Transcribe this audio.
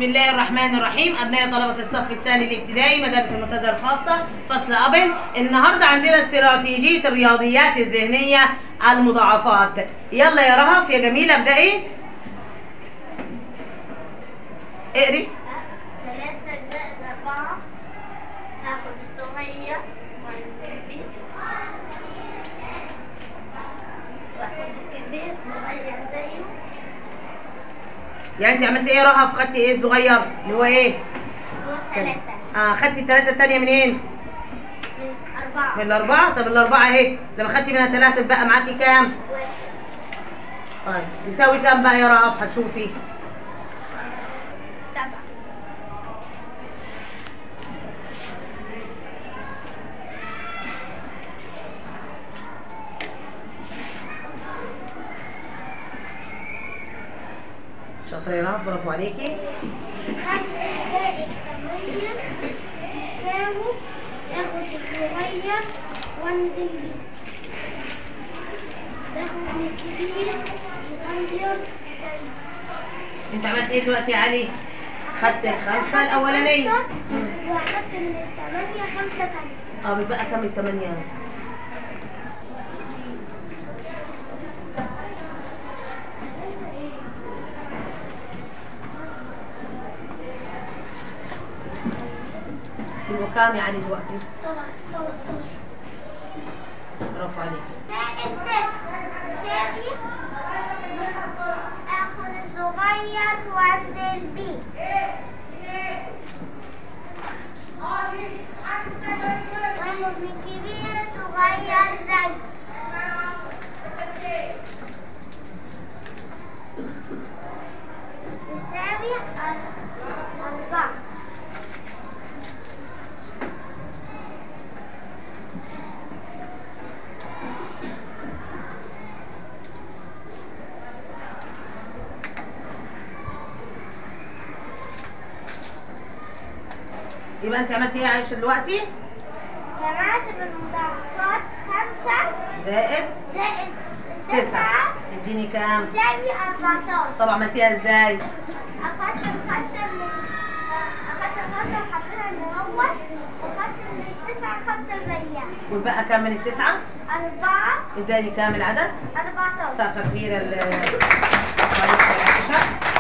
الله الرحمن الرحيم ابناء طلبه الصف الثاني الابتدائي مدارس المنتزه الخاصه فصل ابل النهارده عندنا استراتيجيه الرياضيات الذهنيه المضاعفات يلا يا رهف يا جميله ابدأي اقري ثلاثة زائد أربعة هاخد الصغير وأنزل بيه وآخد الكبير صغير زيه يعني انت عملتي ايه يا رهف خدتي ايه الصغير اللي هو ايه وثلاثة اه خدتي الثلاثه الثانيه منين من أربعة من الاربعه طب الاربعه اهي لما خدتي منها ثلاثه بقى معاكي كام واحد طيب يساوي كام بقى يا رهف هتشوفي سبعة شاطره يا رهف برافو عليكي خمسة زائد ثمانية يساوي آخد الصغير وأنزل بيه باخد من الكبير صغير زيه انت عملت ايه دلوقتي يا علي خدت الخمسه الاولانيه وأخدت من الثمانية خمسة تانية اه بيبقى كام الثمانيه يبقى كام يا علي دلوقتي طبعا 13 برافو عليك زائد تسعة يساوي آخد الصغير وأنزل بيه وآخد من كبير صغير زيه يساوي أر- أربعة يبقى انت عملتي ايه يا عايشه دلوقتي جمعت بالمضاعفات خمسة زائد زائد تسعة تسعة اديني كام يساوي 14 طب عملتيها ازاي أخدت الخمسة من أخدت الخمسة وحطيتها المنور وأخدت من التسعة خمسة زيها والبقى كام من التسعه أربعة اداني كام العدد 14 سقفه كبيره ل- وعليكم يا عائشه